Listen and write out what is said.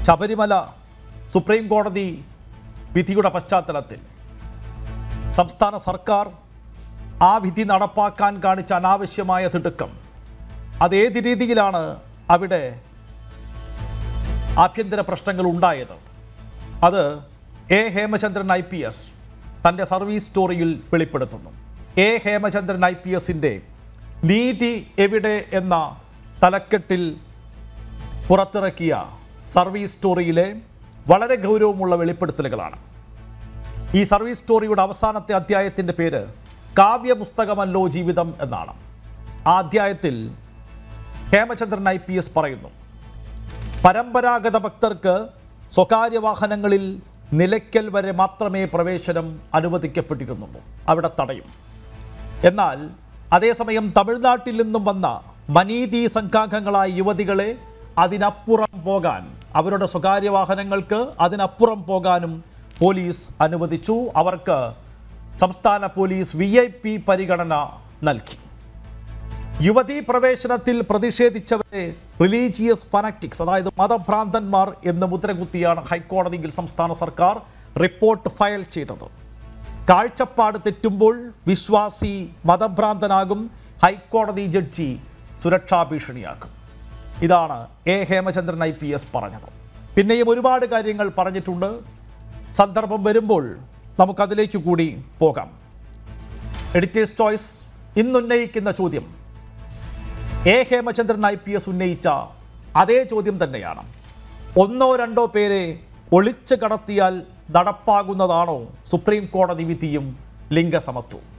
Sabarimala supreme കോടതി വിധിയുടെ പശ്ചാത്തലത്തിൽ സംസ്ഥാന സർക്കാർ ആ വിധി നടപ്പാക്കാൻ കാണിച്ച അനാവശ്യമായ തിടുക്കം അതേത് രീതിയിലാണ് അവിടെ ആഭ്യന്തര പ്രശ്നങ്ങൾ ഉണ്ടായത് അത് A Hemachandran I P S തൻ്റെ സർവീസ് സ്റ്റോറിയിൽ വെളിപ്പെടുത്തുന്നു എ ഹേമചന്ദ്രൻ ഐ പി എസിൻ്റെ നീതി എവിടെ എന്ന തലക്കെട്ടിൽ പുറത്തിറക്കിയ സർവീസ് സ്റ്റോറിയിലെ വളരെ ഗൗരവമുള്ള വെളിപ്പെടുത്തലുകളാണ് ഈ സർവീസ് സ്റ്റോറിയുടെ അവസാനത്തെ അധ്യായത്തിൻ്റെ പേര് കാവ്യപുസ്തകമല്ലോ ജീവിതം എന്നാണ് ആ അധ്യായത്തിൽ ഹേമചന്ദ്രൻ ഐ പി എസ് പറയുന്നു പരമ്പരാഗത ഭക്തർക്ക് സ്വകാര്യ വാഹനങ്ങളിൽ നിലയ്ക്കൽ വരെ മാത്രമേ പ്രവേശനം അനുവദിക്കപ്പെട്ടിരുന്നുള്ളൂ അവിടെ തടയും എന്നാൽ അതേസമയം തമിഴ്നാട്ടിൽ നിന്നും വന്ന മനീതി സംഘാംഗങ്ങളായ യുവതികളെ അതിനപ്പുറം പോകാൻ അവരുടെ സ്വകാര്യ വാഹനങ്ങൾക്ക് അതിനപ്പുറം പോകാനും പോലീസ് അനുവദിച്ചു അവർക്ക് സംസ്ഥാന പോലീസ് വി ഐ പി പരിഗണന നൽകി യുവതീ പ്രവേശനത്തിൽ പ്രതിഷേധിച്ചവരെ റിലീജിയസ് ഫനാറ്റിക്സ് അതായത് മതഭ്രാന്തന്മാർ എന്ന് മുദ്രകുത്തിയാണ് ഹൈക്കോടതിയിൽ സംസ്ഥാന സർക്കാർ റിപ്പോർട്ട് ഫയൽ ചെയ്തത് കാഴ്ചപ്പാട് തെറ്റുമ്പോൾ വിശ്വാസി മതഭ്രാന്തനാകും ഹൈക്കോടതി ജഡ്ജി സുരക്ഷാ ഭീഷണിയാക്കും ഇതാണ് A Hemachandran I P S പറഞ്ഞത് പിന്നെയും ഒരുപാട് കാര്യങ്ങൾ പറഞ്ഞിട്ടുണ്ട് സന്ദർഭം വരുമ്പോൾ നമുക്കതിലേക്ക് കൂടി പോകാം എഡിറ്റേഴ്സ് ചോയ്സ് ഇന്നുന്നയിക്കുന്ന ചോദ്യം A Hemachandran I P S ഉന്നയിച്ച അതേ ചോദ്യം തന്നെയാണ് ഒന്നോ രണ്ടോ പേരെ ഒളിച്ചു കടത്തിയാൽ നടപ്പാകുന്നതാണോ സുപ്രീം കോടതി വിധിയും ലിംഗസമത്വവും